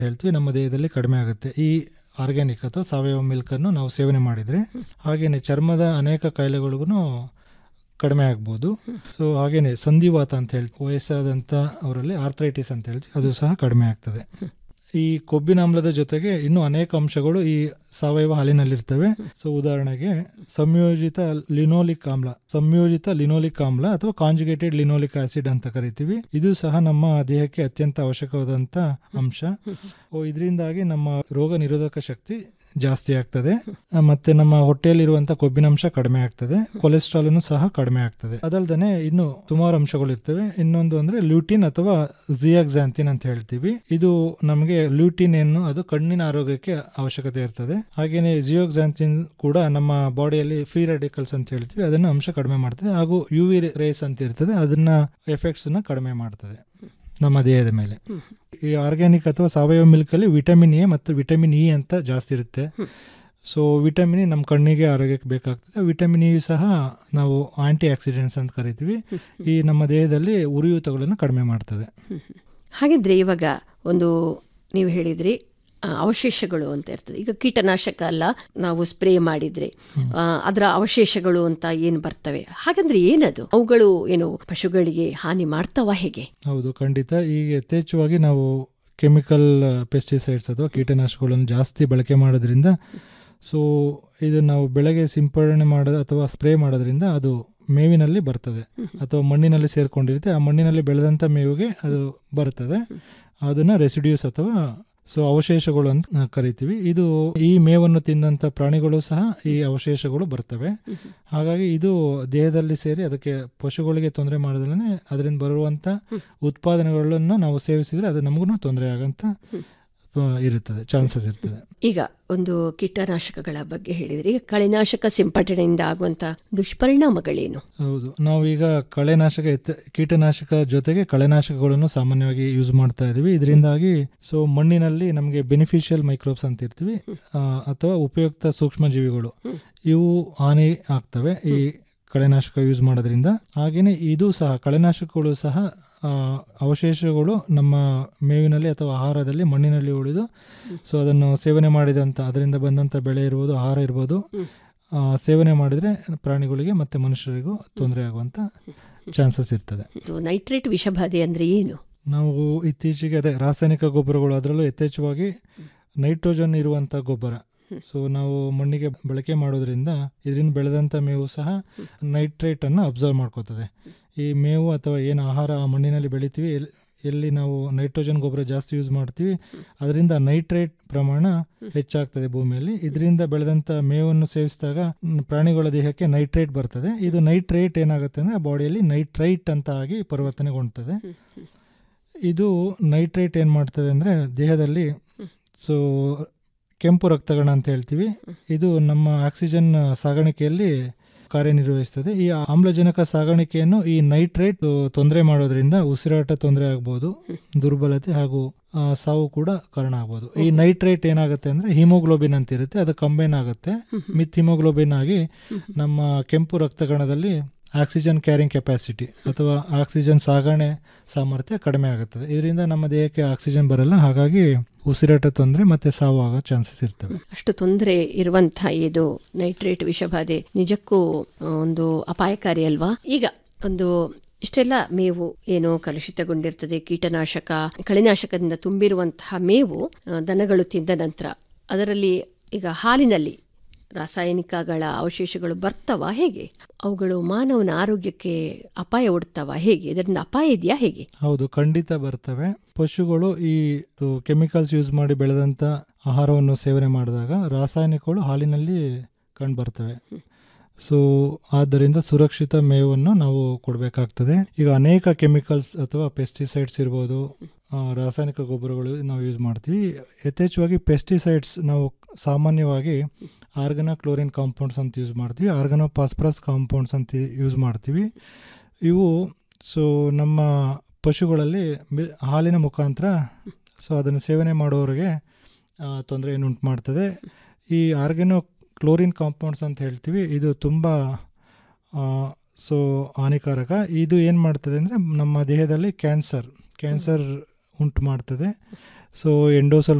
ಹೇಳ್ತೀವಿ ನಮ್ಮ ದೇಹದಲ್ಲಿ ಕಡಿಮೆ ಆಗುತ್ತೆ ಈ ಆರ್ಗ್ಯಾನಿಕ್ ಅಥವಾ ಸಾವಯವ ಮಿಲ್ಕನ್ನು ನಾವು ಸೇವನೆ ಮಾಡಿದರೆ ಹಾಗೆಯೇ ಚರ್ಮದ ಅನೇಕ ಕಾಯಿಲೆಗಳಿಗೂ ಕಡಿಮೆ ಆಗ್ಬೋದು ಸೊ ಹಾಗೇನೆ ಸಂಧಿವಾತ ಅಂತ ಹೇಳಿ ವಯಸ್ಸಾದಂಥ ಅವರಲ್ಲಿ ಆರ್ಥ್ರೈಟಿಸ್ ಅಂತ ಹೇಳ್ತೀವಿ ಅದು ಸಹ ಕಡಿಮೆ ಆಗ್ತದೆ ಈ ಕೊಬ್ಬಿನ ಆಮ್ಲದ ಜೊತೆಗೆ ಇನ್ನೂ ಅನೇಕ ಅಂಶಗಳು ಈ ಸಾವಯವ ಹಾಲಿನಲ್ಲಿರ್ತವೆ ಸೊ ಉದಾಹರಣೆಗೆ ಸಂಯೋಜಿತ ಲಿನೋಲಿಕ್ ಆಮ್ಲ ಸಂಯೋಜಿತ ಲಿನೋಲಿಕ್ ಆಮ್ಲ ಅಥವಾ ಕಾಂಜುಗೇಟೆಡ್ ಲಿನೋಲಿಕ್ ಆಸಿಡ್ ಅಂತ ಕರಿತೀವಿ ಇದು ಸಹ ನಮ್ಮ ದೇಹಕ್ಕೆ ಅತ್ಯಂತ ಅವಶ್ಯಕವಾದಂಥ ಅಂಶ ಇದರಿಂದಾಗಿ ನಮ್ಮ ರೋಗ ನಿರೋಧಕ ಶಕ್ತಿ ಜಾಸ್ತಿ ಆಗ್ತದೆ ಆ, ಮತ್ತೆ ನಮ್ಮ ಹೊಟ್ಟೆಯಲ್ಲಿರುವಂಥ ಕೊಬ್ಬಿನಾಂಶ ಕಡಿಮೆ ಆಗ್ತದೆ ಕೊಲೆಸ್ಟ್ರಾಲ್ ಸಹ ಕಡಿಮೆ ಆಗ್ತದೆ ಅದಲ್ದೇ ಇನ್ನು ಸುಮಾರು ಅಂಶಗಳು ಇರ್ತವೆ ಇನ್ನೊಂದು ಅಂದ್ರೆ ಲ್ಯೂಟಿನ್ ಅಥವಾ ಜಿಯಾಕ್ಸಾಂತಿನ್ ಅಂತ ಹೇಳ್ತೀವಿ ಇದು ನಮಗೆ ಲ್ಯೂಟಿನ್ ಏನು ಅದು ಕಣ್ಣಿನ ಆರೋಗ್ಯಕ್ಕೆ ಅವಶ್ಯಕತೆ ಇರ್ತದೆ ಹಾಗೇನೆ ಜಿಯೋಕ್ಸಾಂತಿನ್ ಕೂಡ ನಮ್ಮ ಬಾಡಿಯಲ್ಲಿ ಫ್ರೀ ರೆಡಿಕಲ್ಸ್ ಅಂತ ಹೇಳ್ತೀವಿ ಅದನ್ನ ಅಂಶ ಕಡಿಮೆ ಮಾಡ್ತದೆ ಹಾಗೂ ಯು ವಿ ರೇಸ್ ಅಂತ ಇರ್ತದೆ ಅದನ್ನ ಎಫೆಕ್ಟ್ಸ್ ನ ಕಡಿಮೆ ಮಾಡ್ತದೆ ನಮ್ಮ ದೇಹದ ಮೇಲೆ ಈ ಆರ್ಗ್ಯಾನಿಕ್ ಅಥವಾ ಸಾವಯವ ಮಿಲ್ಕಲ್ಲಿ ವಿಟಮಿನ್ ಎ ಮತ್ತು ವಿಟಮಿನ್ ಇ ಅಂತ ಜಾಸ್ತಿ ಇರುತ್ತೆ ಸೊ ವಿಟಮಿನ್ ಇ ನಮ್ಮ ಕಣ್ಣಿಗೆ ಆರೋಗ್ಯಕ್ಕೆ ಬೇಕಾಗ್ತದೆ ವಿಟಮಿನ್ ಇ ಸಹ ನಾವು ಆಂಟಿ ಆಕ್ಸಿಡೆಂಟ್ಸ್ ಅಂತ ಕರಿತೀವಿ ಈ ನಮ್ಮ ದೇಹದಲ್ಲಿ ಉರಿಯೂತಗಳನ್ನು ಕಡಿಮೆ ಮಾಡ್ತದೆ ಹಾಗಿದ್ರೆ ಇವಾಗ ಒಂದು ನೀವು ಹೇಳಿದ್ರಿ ಆ, ಅವಶೇಷಗಳು ಅಂತ ಇರ್ತದೆ ಈಗ ಕೀಟನಾಶಕ ಅಲ್ಲ ನಾವು ಸ್ಪ್ರೇ ಮಾಡಿದ್ರೆ ಆ, ಅದರ ಅವಶೇಷಗಳು ಅಂತ ಏನು ಬರ್ತವೆ ಹಾಗಂದ್ರೆ ಏನದು ಅವುಗಳು ಏನು ಪಶುಗಳಿಗೆ ಹಾನಿ ಮಾಡ್ತಾವ ಹೇಗೆ ಹೌದು ಖಂಡಿತ ಈಗ ಯಥೇಚ್ಛವಾಗಿ ನಾವು ಕೆಮಿಕಲ್ ಪೆಸ್ಟಿಸೈಡ್ಸ್ ಅಥವಾ ಕೀಟನಾಶಕಗಳನ್ನು ಜಾಸ್ತಿ ಬಳಕೆ ಮಾಡೋದ್ರಿಂದ ಸೊ ಇದು ನಾವು ಬೆಳೆಗೆ ಸಿಂಪಡಣೆ ಮಾಡೋದು ಅಥವಾ ಸ್ಪ್ರೇ ಮಾಡೋದ್ರಿಂದ ಅದು ಮೇವಿನಲ್ಲಿ ಬರ್ತದೆ ಅಥವಾ ಮಣ್ಣಿನಲ್ಲಿ ಸೇರ್ಕೊಂಡಿರುತ್ತೆ ಆ ಮಣ್ಣಿನಲ್ಲಿ ಬೆಳೆದಂಥ ಮೇವಿಗೆ ಅದು ಬರ್ತದೆ ಅದನ್ನು ರೆಸಿಡ್ಯೂಸ್ ಅಥವಾ ಸೊ ಅವಶೇಷಗಳು ಅಂತ ನಾವು ಕರಿತೀವಿ ಇದು ಈ ಮೇವನ್ನು ತಿಂದಂಥ ಪ್ರಾಣಿಗಳು ಸಹ ಈ ಅವಶೇಷಗಳು ಬರ್ತವೆ ಹಾಗಾಗಿ ಇದು ದೇಹದಲ್ಲಿ ಸೇರಿ ಅದಕ್ಕೆ ಪಶುಗಳಿಗೆ ತೊಂದರೆ ಮಾಡೋದ್ರೇ ಅದರಿಂದ ಬರುವಂಥ ಉತ್ಪಾದನೆಗಳನ್ನು ನಾವು ಸೇವಿಸಿದರೆ ಅದು ನಮಗೂ ತೊಂದರೆ ಆಗಂತ ಆ, ಇರುತ್ತದೆ ಚಾನ್ಸಸ್ ಇರ್ತದೆ ಈಗ ಒಂದು ಕೀಟನಾಶಕಗಳ ಬಗ್ಗೆ ಹೇಳಿದ್ರಿ ಈಗ ಕಳೆನಾಶಕ ಸಿಂಪಡಣೆಯಿಂದ ಆಗುವಂತ ದುಷ್ಪರಿಣಾಮಗಳೇನು ಹೌದು ನಾವು ಈಗ ಕಳೆನಾಶಕ ಎತ್ತ ಕೀಟನಾಶಕ ಜೊತೆಗೆ ಕಳೆನಾಶಕಗಳನ್ನು ಸಾಮಾನ್ಯವಾಗಿ ಯೂಸ್ ಮಾಡ್ತಾ ಇದೀವಿ ಇದರಿಂದಾಗಿ ಸೊ ಮಣ್ಣಿನಲ್ಲಿ ನಮಗೆ ಬೆನಿಫಿಷಿಯಲ್ ಮೈಕ್ರೋಬ್ಸ್ ಅಂತ ಇರ್ತೀವಿ ಆ, ಅಥವಾ ಉಪಯುಕ್ತ ಸೂಕ್ಷ್ಮಜೀವಿಗಳು ಇವು ಹಾನಿ ಆಗ್ತವೆ ಈ ಕಳೆನಾಶಕ ಯೂಸ್ ಮಾಡೋದ್ರಿಂದ ಹಾಗೆಯೇ ಇದು ಸಹ ಕಳೆನಾಶಕಗಳು ಸಹ ಆ, ಅವಶೇಷಗಳು ನಮ್ಮ ಮೇವಿನಲ್ಲಿ ಅಥವಾ ಆಹಾರದಲ್ಲಿ ಮಣ್ಣಿನಲ್ಲಿ ಉಳಿದು ಸೊ ಅದನ್ನು ಸೇವನೆ ಮಾಡಿದಂಥ ಅದರಿಂದ ಬಂದಂಥ ಬೆಳೆ ಇರ್ಬೋದು ಆಹಾರ ಇರ್ಬೋದು ಆ, ಸೇವನೆ ಮಾಡಿದರೆ ಪ್ರಾಣಿಗಳಿಗೆ ಮತ್ತು ಮನುಷ್ಯರಿಗೂ ತೊಂದರೆ ಆಗುವಂಥ ಚಾನ್ಸಸ್ ಇರ್ತದೆ ಇದು ನೈಟ್ರೇಟ್ ವಿಷಬಾಧೆ ಅಂದ್ರೆ ಏನು ನಾವು ಇತ್ತೀಚೆಗೆ ಅದೇ ರಾಸಾಯನಿಕ ಗೊಬ್ಬರಗಳು ಅದರಲ್ಲೂ ಯಥೇಚ್ಛವಾಗಿ ನೈಟ್ರೋಜನ್ ಇರುವಂಥ ಗೊಬ್ಬರ ಸೊ ನಾವು ಮಣ್ಣಿಗೆ ಬಳಕೆ ಮಾಡೋದ್ರಿಂದ ಇದರಿಂದ ಬೆಳೆದಂಥ ಮೇವು ಸಹ ನೈಟ್ರೇಟನ್ನು ಅಬ್ಸರ್ವ್ ಮಾಡ್ಕೋತದೆ ಈ ಮೇವು ಅಥವಾ ಏನು ಆಹಾರ ಆ ಮಣ್ಣಿನಲ್ಲಿ ಬೆಳಿತೀವಿ ಎಲ್- ಎಲ್ಲಿ ನಾವು ನೈಟ್ರೋಜನ್ ಗೊಬ್ಬರ ಜಾಸ್ತಿ ಯೂಸ್ ಮಾಡ್ತೀವಿ ಅದರಿಂದ ನೈಟ್ರೇಟ್ ಪ್ರಮಾಣ ಹೆಚ್ಚಾಗ್ತದೆ ಭೂಮಿಯಲ್ಲಿ ಇದರಿಂದ ಬೆಳೆದಂಥ ಮೇವನ್ನು ಸೇವಿಸಿದಾಗ ಮ್, ಪ್ರಾಣಿಗಳ ದೇಹಕ್ಕೆ ನೈಟ್ರೇಟ್ ಬರ್ತದೆ ಇದು ನೈಟ್ರೇಟ್ ಏನಾಗುತ್ತೆ ಅಂದರೆ ಬಾಡಿಯಲ್ಲಿ ನೈಟ್ರೈಟ್ ಅಂತ ಆಗಿ ಪರಿವರ್ತನೆಗೊಳ್ತದೆ ಇದು ನೈಟ್ರೇಟ್ ಏನು ಮಾಡ್ತದೆ ಅಂದರೆ ದೇಹದಲ್ಲಿ ಸೊ ಕೆಂಪು ರಕ್ತಗಣ ಅಂತ ಹೇಳ್ತೀವಿ ಇದು ನಮ್ಮ ಆಕ್ಸಿಜನ್ ಸಾಗಾಣಿಕೆಯಲ್ಲಿ ಕಾರ್ಯನಿರ್ವಹಿಸ್ತದೆ ಈ ಆಮ್ಲಜನಕ ಸಾಗಾಣಿಕೆಯನ್ನು ಈ ನೈಟ್ರೇಟ್ ತೊಂದರೆ ಮಾಡೋದ್ರಿಂದ ಉಸಿರಾಟ ತೊಂದರೆ ಆಗ್ಬೋದು ದುರ್ಬಲತೆ ಹಾಗೂ ಆ, ಸಾವು ಕೂಡ ಕಾರಣ ಆಗ್ಬೋದು ಈ ನೈಟ್ರೇಟ್ ಏನಾಗುತ್ತೆ ಅಂದ್ರೆ ಹಿಮೋಗ್ಲೋಬಿನ್ ಅಂತ ಇರುತ್ತೆ ಅದು ಕಂಬೈನ್ ಆಗುತ್ತೆ ಮಿತ್ ಹಿಮೋಗ್ಲೋಬಿನ್ ಆಗಿ ನಮ್ಮ ಕೆಂಪು ರಕ್ತಗಣದಲ್ಲಿ ಆಕ್ಸಿಜನ್ ಕ್ಯಾರಿಂಗ್ ಕೆಪಾಸಿಟಿ ಅಥವಾ ಆಕ್ಸಿಜನ್ ಸಾಗಣೆ ಸಾಮರ್ಥ್ಯ ಕಡಿಮೆ ಆಗುತ್ತದೆ ಇದರಿಂದ ನಮ್ಮ ದೇಹಕ್ಕೆ ಆಕ್ಸಿಜನ್ ಬರಲ್ಲ ಹಾಗಾಗಿ ಉಸಿರಾಟ ತೊಂದರೆ ಮತ್ತೆ ಸಾವು ಆಗೋ ಚಾನ್ಸಸ್ ಇರ್ತವೆ ಅಷ್ಟು ತೊಂದರೆ ಇರುವಂತಹ ಇದು ನೈಟ್ರೇಟ್ ವಿಷಬಾಧೆ ನಿಜಕ್ಕೂ ಆ, ಒಂದು ಅಪಾಯಕಾರಿ ಅಲ್ವಾ ಈಗ ಒಂದು ಇಷ್ಟೆಲ್ಲ ಮೇವು ಏನೋ ಕಲುಷಿತಗೊಂಡಿರ್ತದೆ ಕೀಟನಾಶಕ ಕಳೆನಾಶಕದಿಂದ ತುಂಬಿರುವಂತಹ ಮೇವು ಆ, ದನಗಳು ತಿಂದ ನಂತರ ಅದರಲ್ಲಿ ಈಗ ಹಾಲಿನಲ್ಲಿ ರಾಸಾಯನಿಕಗಳ ಅವಶೇಷಗಳು ಬರ್ತಾವ ಹೇಗೆ ಅವುಗಳು ಮಾನವನ ಆರೋಗ್ಯಕ್ಕೆ ಅಪಾಯ ಒಡ್ತಾವ ಹೇಗೆ ಇದರಿಂದ ಅಪಾಯ ಇದೆಯಾ ಹೇಗೆ ಹೌದು ಖಂಡಿತ ಬರ್ತವೆ ಪಶುಗಳು ಈ ಕೆಮಿಕಲ್ಸ್ ಯೂಸ್ ಮಾಡಿ ಬೆಳೆದಂಥ ಆಹಾರವನ್ನು ಸೇವನೆ ಮಾಡಿದಾಗ ರಾಸಾಯನಿಕಗಳು ಹಾಲಿನಲ್ಲಿ ಕಂಡು ಬರ್ತವೆ ಸೊ ಆದ್ದರಿಂದ ಸುರಕ್ಷಿತ ಮೇವನ್ನು ನಾವು ಕೊಡಬೇಕಾಗ್ತದೆ ಈಗ ಅನೇಕ ಕೆಮಿಕಲ್ಸ್ ಅಥವಾ ಪೆಸ್ಟಿಸೈಡ್ಸ್ ಇರ್ಬೋದು ಆ, ರಾಸಾಯನಿಕ ಗೊಬ್ಬರಗಳು ನಾವು ಯೂಸ್ ಮಾಡ್ತೀವಿ ಯಥೇಚ್ಛವಾಗಿ ಪೆಸ್ಟಿಸೈಡ್ಸ್ ನಾವು ಸಾಮಾನ್ಯವಾಗಿ ಆರ್ಗನೋ ಕ್ಲೋರಿನ್ ಕಾಂಪೌಂಡ್ಸ್ ಅಂತ ಯೂಸ್ ಮಾಡ್ತೀವಿ ಆರ್ಗನೋ ಫಾಸ್ಫರಸ್ ಕಾಂಪೌಂಡ್ಸ್ ಅಂತ ಯೂಸ್ ಮಾಡ್ತೀವಿ ಇವು ಸೊ ನಮ್ಮ ಪಶುಗಳಲ್ಲಿ ಮಿ ಹಾಲಿನ ಮುಖಾಂತರ ಸೊ ಅದನ್ನು ಸೇವನೆ ಮಾಡೋರಿಗೆ ತೊಂದರೆಯನ್ನು ಉಂಟು ಮಾಡ್ತದೆ ಈ ಆರ್ಗ್ಯಾನೋ ಕ್ಲೋರಿನ್ ಕಾಂಪೌಂಡ್ಸ್ ಅಂತ ಹೇಳ್ತೀವಿ ಇದು ತುಂಬ ಸೊ ಹಾನಿಕಾರಕ ಇದು ಏನು ಮಾಡ್ತದೆ ಅಂದರೆ ನಮ್ಮ ದೇಹದಲ್ಲಿ ಕ್ಯಾನ್ಸರ್ ಕ್ಯಾನ್ಸರ್ ಉಂಟು ಮಾಡ್ತದೆ ಸೊ ಎಂಡೋಸಲ್